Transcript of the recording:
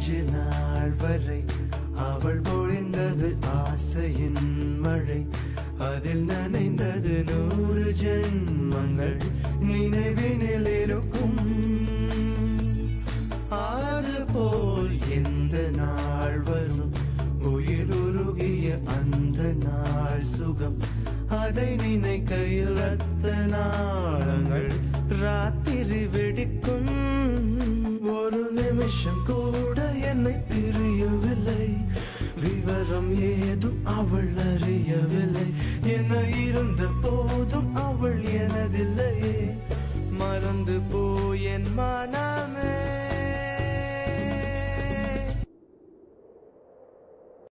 கொஞ்ச நாள் வரை அவள் பொழிந்தது ஆசையின் மழை அதில் நனைந்தது நூறு ஜென்மங்கள் நினைவினில் இருக்கும் அதுபோல் எந்த நாள் வரும் உயிர் உருகிய அந்த நாள் சுகம் அதை நினைக்கையில் ரத்த நாளங்கள் ராத்திரி வெடிக்கும் ஒரு நிமிஷம் கூட என்னை பிரியவில்லை விவரம் ஏதும் அவள் அறியவில்லை